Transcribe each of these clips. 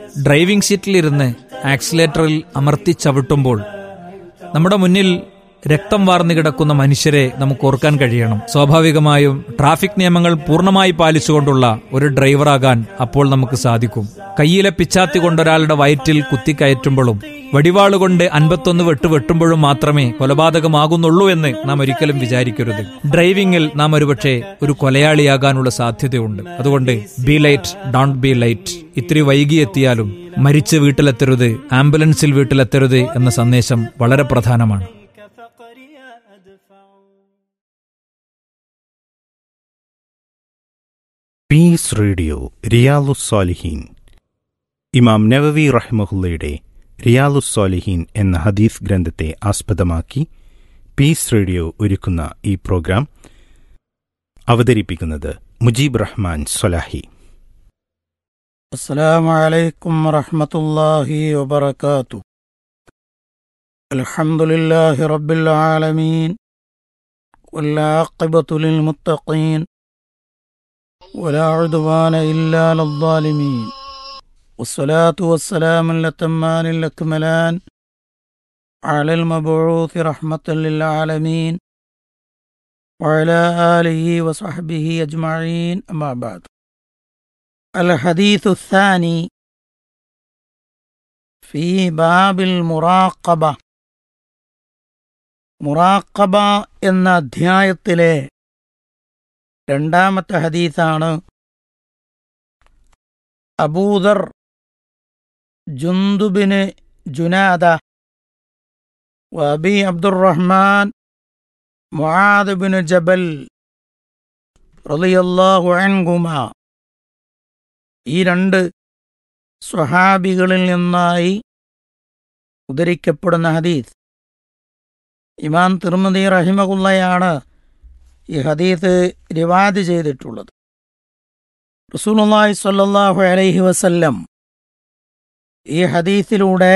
Driving സീറ്റിലിരുന്ന് ആക്സിലേറ്ററിൽ അമർത്തി ചവിട്ടുമ്പോൾ നമ്മുടെ മുന്നിൽ രക്തം വാർന്നു കിടക്കുന്ന മനുഷ്യരെ നമുക്ക് ഓർക്കാൻ കഴിയണം സ്വാഭാവികമായും ട്രാഫിക് നിയമങ്ങൾ പൂർണ്ണമായി പാലിച്ചുകൊണ്ടുള്ള ഒരു ഡ്രൈവറാകാൻ അപ്പോൾ നമുക്ക് സാധിക്കും കയ്യിലെ പിച്ചാത്തി കൊണ്ട് ഒരാളുടെ വയറ്റിൽ കുത്തിക്കയറ്റുമ്പോഴും വടിവാളുകൊണ്ട് അൻപത്തൊന്ന് വെട്ട് വെട്ടുമ്പോഴും മാത്രമേ കൊലപാതകമാകുന്നുള്ളൂ എന്ന് നാം ഒരിക്കലും വിചാരിക്കരുത് ഡ്രൈവിംഗിൽ നാം ഒരുപക്ഷെ ഒരു കൊലയാളിയാകാനുള്ള സാധ്യതയുണ്ട് അതുകൊണ്ട് be late don't be late ഇത്തിരി വൈകിയെത്തിയാലും മരിച്ച് വീട്ടിലെത്തരുത് ആംബുലൻസിൽ വീട്ടിലെത്തരുത് എന്ന സന്ദേശം വളരെ പ്രധാനമാണ് പീസ് റേഡിയോ റിയാലുസ്സാലിഹീൻ ഇമാം നവവി റഹ്മഹുല്ലയുടെ റിയാലുസ്സാലിഹീൻ എന്ന ഹദീസ് ഗ്രന്ഥത്തെ ആസ്പദമാക്കി പീസ് റേഡിയോ ഒരുക്കുന്ന ഈ പ്രോഗ്രാം അവതരിപ്പിക്കുന്നത് മുജീബ് റഹ്മാൻ സൊലാഹി السلام عليكم ورحمة الله وبركاته الحمد لله رب العالمين والعاقبة للمتقين ولا عدوان إلا على الظالمين والصلاة والسلام الأتمان الأكملان على المبعوث رحمة للعالمين وعلى آله وصحبه أجمعين أما بعد الحديث الثاني في باب المراقبة മുറാക്കബ എന്ന അധ്യായത്തിലെ രണ്ടാമത്തെ ഹദീസാണ് അബൂദർ ജുന്ദുബിന് ജുനാദ വബി അബ്ദുറഹ്മാൻ മുആദ് ബിൻ ജബൽ റളിയല്ലാഹു അൻഹുമാ ഈ രണ്ട് സ്വഹാബികളിൽ നിന്നായി ഉദ്ധരിക്കപ്പെടുന്ന ഹദീസ് ഇമാം തിർമതി റഹിമകുള്ളയാണ് ഈ ഹദീസ് റിവാദ് ചെയ്തിട്ടുള്ളത് റസൂലുള്ളാഹി സ്വല്ലല്ലാഹു അലൈഹി വസല്ലം ഈ ഹദീസിലൂടെ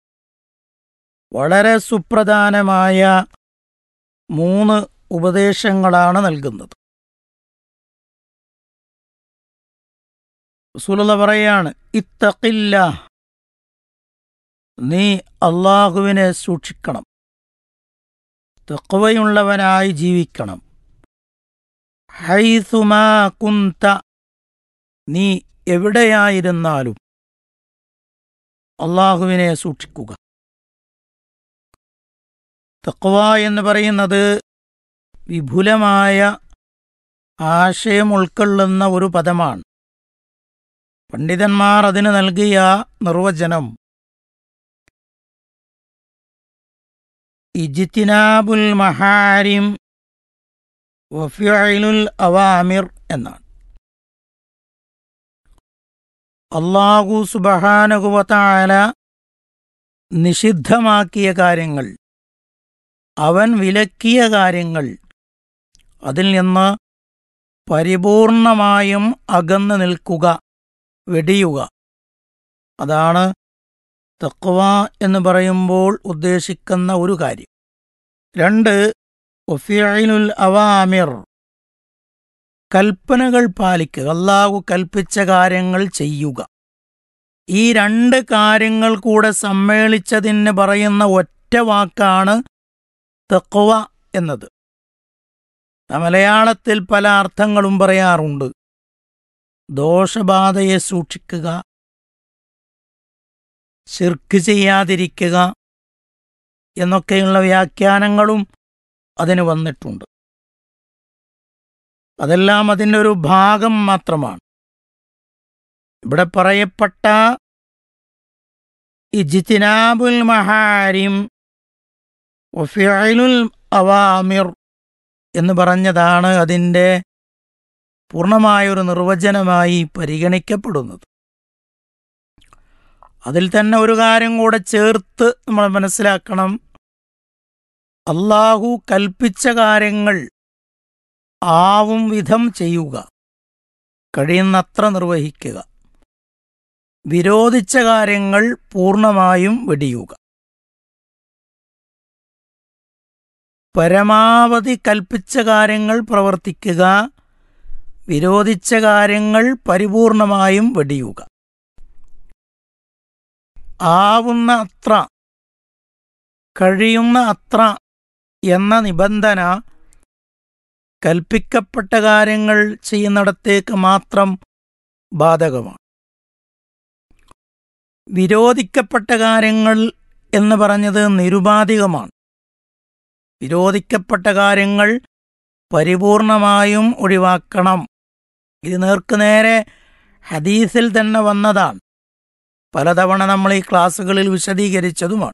വളരെ സുപ്രധാനമായ മൂന്ന് ഉപദേശങ്ങളാണ് നൽകുന്നത് റസൂലുള്ള പറയാണ് ഇത്തക്കില്ല നീ അള്ളാഹുവിനെ സൂക്ഷിക്കണം തെക്കുവയുള്ളവനായി ജീവിക്കണം ഹൈസുമാ കുന്ത നീ എവിടെയായിരുന്നാലും അള്ളാഹുവിനെ സൂക്ഷിക്കുക തക്വ എന്ന് പറയുന്നത് വിപുലമായ ആശയം ഉൾക്കൊള്ളുന്ന ഒരു പദമാണ് പണ്ഡിതന്മാർ അതിന് നൽകിയ നിർവചനം ഇജിത്തിനാബുൽ മഹാരിം വഫിഅലുൽ അവാമിർ എന്നാണ് അള്ളാഹു സുബഹാനകുവത്തായ നിഷിദ്ധമാക്കിയ കാര്യങ്ങൾ അവൻ വിലക്കിയ കാര്യങ്ങൾ അതിൽ നിന്ന് പരിപൂർണമായും അകന്നു നിൽക്കുക വെടിയുക അതാണ് തക്വ എന്ന് പറയുമ്പോൾ ഉദ്ദേശിക്കുന്ന ഒരു കാര്യം രണ്ട് ഒഫിയലുൽ അവാമിർ കൽപ്പനകൾ പാലിക്കുക അള്ളാഹു കൽപ്പിച്ച കാര്യങ്ങൾ ചെയ്യുക ഈ രണ്ട് കാര്യങ്ങൾ കൂടെ സമ്മേളിച്ചതിന് പറയുന്ന ഒറ്റ വാക്കാണ് തക്വ എന്നത് മലയാളത്തിൽ പല അർത്ഥങ്ങളും പറയാറുണ്ട് ദോഷബാധയെ സൂക്ഷിക്കുക ശിർക്ക് ചെയ്യാതിരിക്കുക എന്നൊക്കെയുള്ള വ്യാഖ്യാനങ്ങളും അതിന് വന്നിട്ടുണ്ട് അതെല്ലാം അതിൻ്റെ ഒരു ഭാഗം മാത്രമാണ് ഇവിടെ പറയപ്പെട്ട ഇജിത്തിനാബുൽ മഹാരിം ഒഫിഅലുൽ അവാമിർ എന്ന് പറഞ്ഞതാണ് അതിൻ്റെ പൂർണ്ണമായൊരു നിർവചനമായി പരിഗണിക്കപ്പെടുന്നത് അതിൽ തന്നെ ഒരു കാര്യം കൂടെ ചേർത്ത് നമ്മൾ മനസ്സിലാക്കണം അള്ളാഹു കൽപ്പിച്ച കാര്യങ്ങൾ ആവും വിധം ചെയ്യുക കഴിയുന്നത്ര നിർവഹിക്കുക വിരോധിച്ച കാര്യങ്ങൾ പൂർണ്ണമായും വെടിയുക പരമാവധി കൽപ്പിച്ച കാര്യങ്ങൾ പ്രവർത്തിക്കുക വിരോധിച്ച കാര്യങ്ങൾ പരിപൂർണമായും വെടിയുക ആവുന്ന അത്ര കഴിയുന്ന അത്ര എന്ന നിബന്ധന കൽപ്പിക്കപ്പെട്ട കാര്യങ്ങൾ ചെയ്യുന്നിടത്തേക്ക് മാത്രം ബാധകമാണ് വിരോധിക്കപ്പെട്ട കാര്യങ്ങൾ എന്ന് പറഞ്ഞത് നിരുപാധികമാണ് വിരോധിക്കപ്പെട്ട കാര്യങ്ങൾ പരിപൂർണമായും ഒഴിവാക്കണം ഇത് നേർക്കുനേരെ ഹദീസിൽ തന്നെ വന്നതാണ് പലതവണ നമ്മൾ ഈ ക്ലാസ്സുകളിൽ വിശദീകരിച്ചതുമാണ്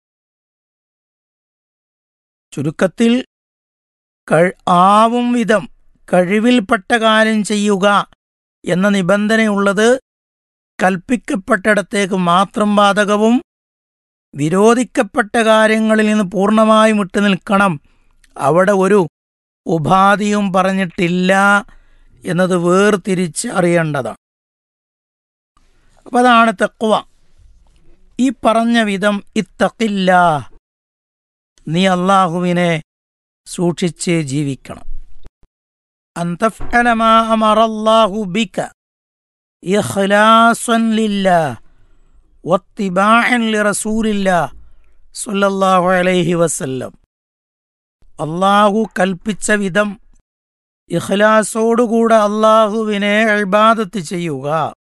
ചുരുക്കത്തിൽ കഴി- ആവും വിധം കഴിവിൽപ്പെട്ട കാര്യം ചെയ്യുക എന്ന നിബന്ധനയുള്ളത് കൽപ്പിക്കപ്പെട്ടിടത്തേക്ക് മാത്രം ബാധകവും വിരോധിക്കപ്പെട്ട കാര്യങ്ങളിൽ നിന്ന് പൂർണ്ണമായും വിട്ടു നിൽക്കണം അവിടെ ഒരു ഉപാധിയും പറഞ്ഞിട്ടില്ല എന്നത് വേർതിരിച്ച് അറിയേണ്ടതാണ് അപ്പം അതാണ് തെക്കുവ ഈ പറഞ്ഞ വിധം ഇത്തക്കില്ല നീ അള്ളാഹുവിനെ സൂക്ഷിച്ച് ജീവിക്കണം അന്തഫ്അല മാ അമറല്ലാഹു ബിക ഇഖ്ലാസൻ ലില്ലാഹ് വത്തിബാഅൻ ലിറസൂലില്ലാഹ് സ്വല്ലല്ലാഹു അലൈഹി വസല്ലം അള്ളാഹു കൽപ്പിച്ച വിധം ഇഖ്ലാസോടുകൂടെ അള്ളാഹുവിനെ ഇബാദത്ത് ചെയ്യുക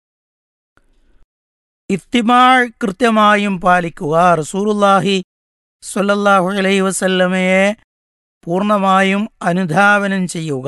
ഇത്തിമാൾ കൃത്യമായും പാലിക്കുക റസൂലുല്ലാഹി സ്വല്ലല്ലാഹു അലൈഹി വസല്ലമയെ പൂർണ്ണമായും അനുധാവനം ചെയ്യുക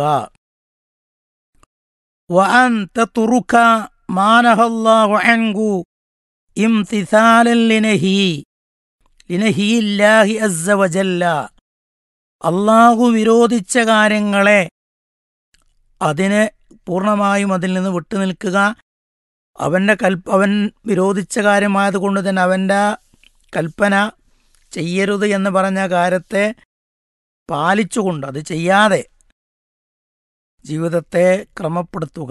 വഅൻ തതുറുക മാനഹല്ലാഹു അൻഹു ഇംതിസാലൻ ലിനഹി ലിനഹിയില്ലാഹി അസ്സ വജല്ല അള്ളാഹു വിരോധിച്ച കാര്യങ്ങളെ അതിനെ പൂർണ്ണമായും അതിൽ നിന്ന് വിട്ടുനിൽക്കുക അവൻ്റെ കൽപ്പ അവൻ വിരോധിച്ച കാര്യമായതുകൊണ്ട് തന്നെ അവൻ്റെ കൽപ്പന ചെയ്യരുത് എന്ന് പറഞ്ഞ കാര്യത്തെ പാലിച്ചുകൊണ്ട് അത് ചെയ്യാതെ ജീവിതത്തെ ക്രമപ്പെടുത്തുക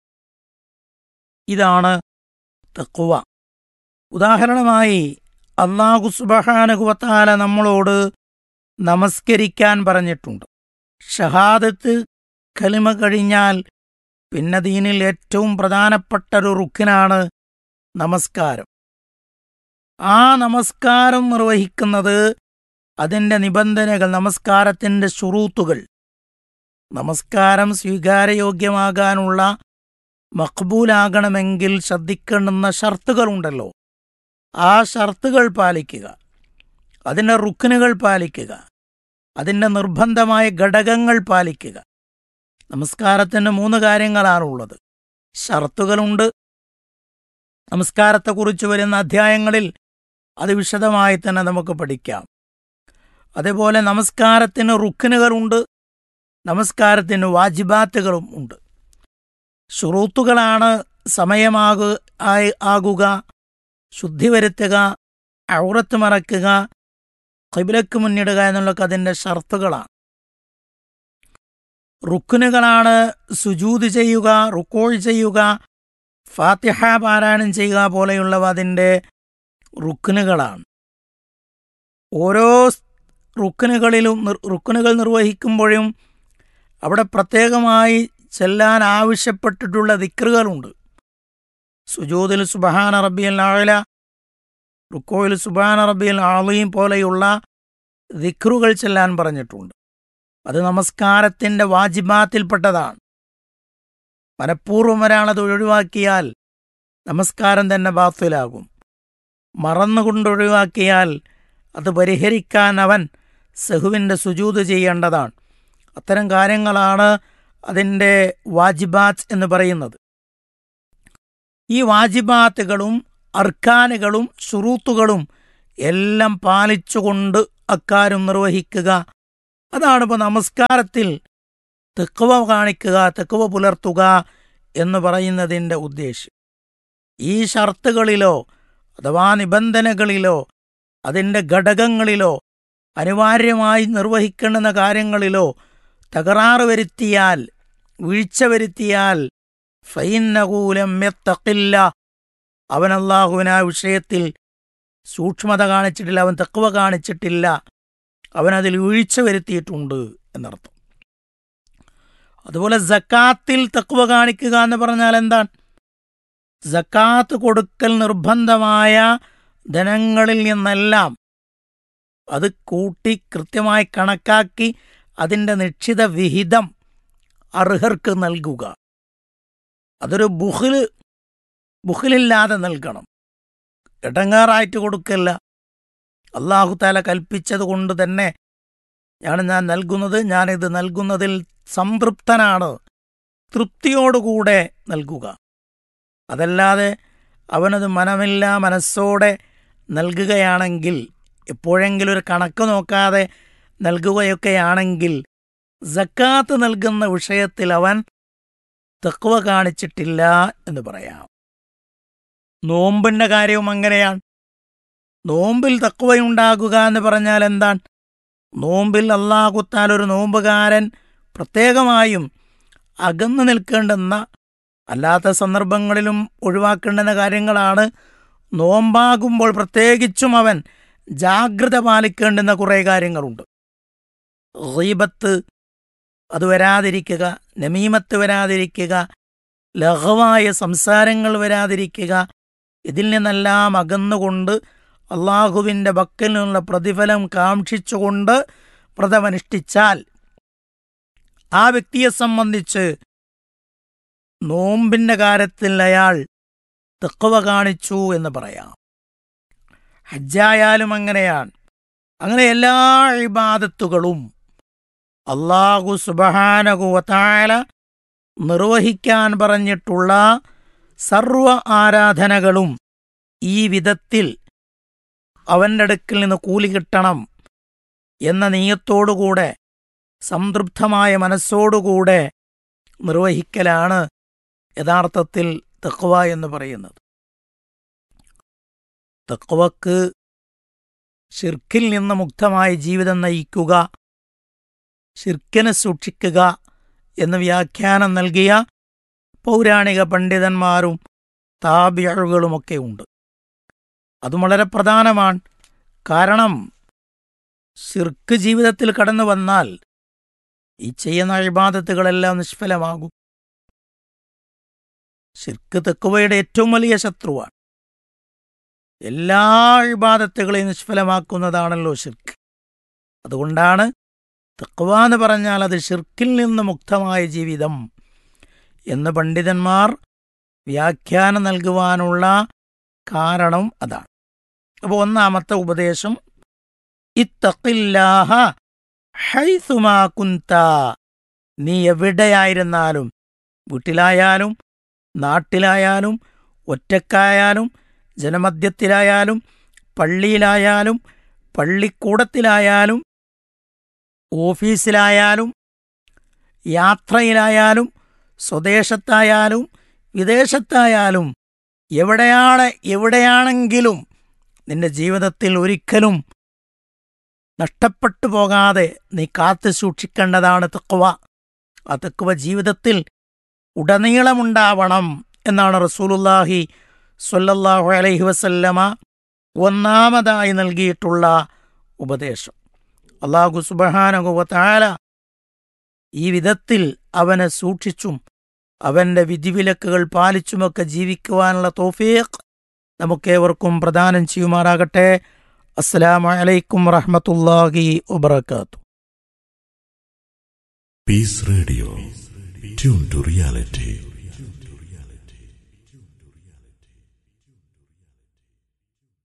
ഇതാണ് തക്കുവ ഉദാഹരണമായി അള്ളാഹു സുബഹാനുകുവത്താല നമ്മളോട് നമസ്കരിക്കാൻ പറഞ്ഞിട്ടുണ്ട് ഷഹാദത്ത് കലിമ കഴിഞ്ഞാൽ പിന്നെ ദീനിൽ ഏറ്റവും പ്രധാനപ്പെട്ട ഒരു റുക്കിനാണ് നമസ്കാരം ആ നമസ്കാരം നിർവഹിക്കുന്നത് അതിൻ്റെ നിബന്ധനകൾ നമസ്കാരത്തിൻ്റെ ശുറൂത്തുകൾ നമസ്കാരം സ്വീകാര്യയോഗ്യമാകാനുള്ള മഖ്ബൂലാകണമെങ്കിൽ ശ്രദ്ധിക്കേണ്ടുന്ന ഷർത്തുകളുണ്ടല്ലോ ആ ഷർത്തുകൾ പാലിക്കുക അതിൻ്റെ റുക്കിനുകൾ പാലിക്കുക അതിൻ്റെ നിർബന്ധമായ ഘടകങ്ങൾ പാലിക്കുക നമസ്കാരത്തിന് മൂന്ന് കാര്യങ്ങളാണുള്ളത് ഷർത്തുകളുണ്ട് നമസ്കാരത്തെക്കുറിച്ച് വരുന്ന അധ്യായങ്ങളിൽ അത് വിശദമായി തന്നെ നമുക്ക് പഠിക്കാം അതേപോലെ നമസ്കാരത്തിന് റുക്കിനുകളുണ്ട് നമസ്കാരത്തിന് വാജിബാത്തുകളും ഉണ്ട് ഷുറൂത്തുകളാണ് സമയമാകു ആയി- ആകുക ശുദ്ധി വരുത്തുക ഔറത്ത് മറക്കുക ഖിബിലക്ക് മുന്നിടുക എന്നുള്ളതൊക്കെ അതിൻ്റെ ഷർത്തുകളാണ് റുക്കുനുകളാണ് സുജൂത് ചെയ്യുക റുക്കോൾ ചെയ്യുക ഫാത്തിഹ പാരായണം ചെയ്യുക പോലെയുള്ളവ അതിൻ്റെ റുക്കുനുകളാണ് ഓരോ റുക്കുനുകളിലും നിർ- റുക്കുനുകൾ നിർവഹിക്കുമ്പോഴും അവിടെ പ്രത്യേകമായി ചെല്ലാൻ ആവശ്യപ്പെട്ടിട്ടുള്ള ദിക്റുകളുണ്ട് സുജൂദിൽ സുബഹാന റബ്ബിയൽ ആല റുക്കോയിൽ സുബാന റബ്ബിയൽ ആളീം പോലെയുള്ള ദിക്റുകൾ ചെല്ലാൻ പറഞ്ഞിട്ടുണ്ട് അത് നമസ്കാരത്തിൻ്റെ വാജിബാത്തിൽപ്പെട്ടതാണ് മനഃപൂർവ്വം ഒരാളത് ഒഴിവാക്കിയാൽ നമസ്കാരം തന്നെ ബാത്തിലാകും മറന്നുകൊണ്ട് ഒഴിവാക്കിയാൽ അത് പരിഹരിക്കാൻ അവൻ സഹുവിൻ്റെ സുജൂത് ചെയ്യേണ്ടതാണ് അത്തരം കാര്യങ്ങളാണ് അതിൻ്റെ വാജിബാത്ത് എന്ന് പറയുന്നത് ഈ വാജിബാത്തുകളും അർക്കാനുകളും ഷുറൂത്തുകളും എല്ലാം പാലിച്ചുകൊണ്ട് അക്കാര്യം നിർവഹിക്കുക അതാണ് ഇപ്പോൾ നമസ്കാരത്തിൽ തെക്കുവ കാണിക്കുക തെക്കുവ പുലർത്തുക എന്ന് പറയുന്നതിൻ്റെ ഉദ്ദേശ്യം ഈ ഷർത്തുകളിലോ അഥവാ നിബന്ധനകളിലോ അതിൻ്റെ ഘടകങ്ങളിലോ അനിവാര്യമായി നിർവഹിക്കേണ്ടുന്ന കാര്യങ്ങളിലോ തകരാറ് വരുത്തിയാൽ വീഴ്ച വരുത്തിയാൽ ഫൈനകൂലം എത്തക്കില്ല അവൻ അള്ളാഹുവിന് ആ വിഷയത്തിൽ സൂക്ഷ്മത കാണിച്ചിട്ടില്ല അവൻ തക്കുവ കാണിച്ചിട്ടില്ല അവൻ അതിൽ വീഴ്ച വരുത്തിയിട്ടുണ്ട് എന്നർത്ഥം അതുപോലെ ജക്കാത്തിൽ തക്കുവ കാണിക്കുക എന്ന് പറഞ്ഞാൽ എന്താണ് ജക്കാത്ത് കൊടുക്കൽ നിർബന്ധമായ ധനങ്ങളിൽ നിന്നെല്ലാം അത് കൂട്ടി കൃത്യമായി കണക്കാക്കി അതിൻ്റെ നിശ്ചിത വിഹിതം അർഹർക്ക് നൽകുക അതൊരു ബുഹിൽ ബുഹിലില്ലാതെ നൽകണം ഇടങ്ങാറായിട്ട് കൊടുക്കല്ല അള്ളാഹു താല കൽപ്പിച്ചത് കൊണ്ട് തന്നെ ഞാൻ ഞാൻ നൽകുന്നത് ഞാനിത് നൽകുന്നതിൽ സംതൃപ്തനാണ് തൃപ്തിയോടുകൂടെ നൽകുക അതല്ലാതെ അവനത് മനമില്ല മനസ്സോടെ നൽകുകയാണെങ്കിൽ എപ്പോഴെങ്കിലും ഒരു കണക്ക് നോക്കാതെ നൽകുകയൊക്കെയാണെങ്കിൽ സക്കാത്ത് നൽകുന്ന വിഷയത്തിൽ അവൻ തെക്കുവ കാണിച്ചിട്ടില്ല എന്ന് പറയാം നോമ്പിന്റെ കാര്യവും അങ്ങനെയാണ് നോമ്പിൽ തക്കുവയുണ്ടാകുക എന്ന് പറഞ്ഞാൽ എന്താണ് നോമ്പിൽ അള്ളാഹുത്താൽ ഒരു നോമ്പുകാരൻ പ്രത്യേകമായും അകന്നു നിൽക്കേണ്ടുന്ന അല്ലാത്ത സന്ദർഭങ്ങളിലും ഒഴിവാക്കേണ്ടുന്ന കാര്യങ്ങളാണ് നോമ്പാകുമ്പോൾ പ്രത്യേകിച്ചും അവൻ ജാഗ്രത പാലിക്കേണ്ടുന്ന കുറേ കാര്യങ്ങളുണ്ട് റീബത്ത് അത് വരാതിരിക്കുക നമീമത്ത് വരാതിരിക്കുക ലഘവായ സംസാരങ്ങൾ വരാതിരിക്കുക ഇതിൽ നിന്നെല്ലാം അകന്നുകൊണ്ട് അള്ളാഹുവിൻ്റെ പക്കൽ നിന്നുള്ള പ്രതിഫലം കാക്ഷിച്ചുകൊണ്ട് വ്രതമനുഷ്ഠിച്ചാൽ ആ വ്യക്തിയെ സംബന്ധിച്ച് നോമ്പിൻ്റെ കാര്യത്തിൽ അയാൾ തെക്കുവ കാണിച്ചു എന്ന് പറയാം ഹജ്ജായാലും അങ്ങനെയാണ് അങ്ങനെ എല്ലാ ഇബാദത്തുകളും അള്ളാഹു സുബഹാനകുവത്തായ നിർവഹിക്കാൻ പറഞ്ഞിട്ടുള്ള സർവ ആരാധനകളും ഈ വിധത്തിൽ അവൻ്റെ അടുക്കൽ നിന്ന് കൂലി കിട്ടണം എന്ന നീയത്തോടുകൂടെ സംതൃപ്തമായ മനസ്സോടുകൂടെ നിർവഹിക്കലാണ് യഥാർത്ഥത്തിൽ തക്വ എന്ന് പറയുന്നത് തക്വക്ക് ഷിർക്കിൽ നിന്ന് മുക്തമായ ജീവിതം നയിക്കുക ഷിർക്കിനെ സൂക്ഷിക്കുക എന്ന് വ്യാഖ്യാനം നൽകിയ പൗരാണിക പണ്ഡിതന്മാരും താബിയഴുകളുമൊക്കെ ഉണ്ട് അതും വളരെ പ്രധാനമാണ് കാരണം ഷിർക്ക് ജീവിതത്തിൽ കടന്നു വന്നാൽ ഈ ചെയ്യുന്ന അഴിബാദത്തുകളെല്ലാം നിഷ്ഫലമാകും ഷിർക്ക് തെക്കുവയുടെ ഏറ്റവും വലിയ ശത്രുവാണ് എല്ലാ അഴിബാദത്തുകളെയും നിഷ്ഫലമാക്കുന്നതാണല്ലോ ഷിർക്ക് അതുകൊണ്ടാണ് തെക്കുവ എന്ന് പറഞ്ഞാൽ അത് ഷിർക്കിൽ നിന്ന് മുക്തമായ ജീവിതം എന്ന് പണ്ഡിതന്മാർ വ്യാഖ്യാനം നൽകുവാനുള്ള കാരണം അതാണ് അപ്പോൾ ഒന്നാമത്തെ ഉപദേശം ഇത്തഖില്ലാഹ ഹൈസുമാ കുന്ത നീ എവിടെയായിരുന്നാലും വീട്ടിലായാലും നാട്ടിലായാലും ഒറ്റക്കായാലും ജനമധ്യത്തിലായാലും പള്ളിയിലായാലും പള്ളിക്കൂടത്തിലായാലും ഓഫീസിലായാലും യാത്രയിലായാലും സ്വദേശത്തായാലും വിദേശത്തായാലും എവിടെയാണ് എവിടെയാണെങ്കിലും നിന്റെ ജീവിതത്തിൽ ഒരിക്കലും നഷ്ടപ്പെട്ടു പോകാതെ നീ കാത്തു സൂക്ഷിക്കേണ്ടതാണ് തെക്കുവ ആ തെക്കുവ ജീവിതത്തിൽ ഉടനീളമുണ്ടാവണം എന്നാണ് റസൂലുല്ലാഹി സ്വല്ലല്ലാഹു അലൈഹി വസല്ലമ ഒന്നാമതായി നൽകിയിട്ടുള്ള ഉപദേശം അള്ളാഹു സുബഹാനകുവത്താല ഈ വിധത്തിൽ അവനെ സൂക്ഷിച്ചും അവന്റെ വിധിവിലക്കുകൾ പാലിച്ചുമൊക്കെ ജീവിക്കുവാനുള്ള തോഫീഖ് നമുക്കേവർക്കും പ്രദാനം ചെയ്യുമാറാകട്ടെ അസ്സലാമു അലൈക്കും വറഹ്മത്തുള്ളാഹി വബറകാതുഹു Peace Radio. Tune to reality.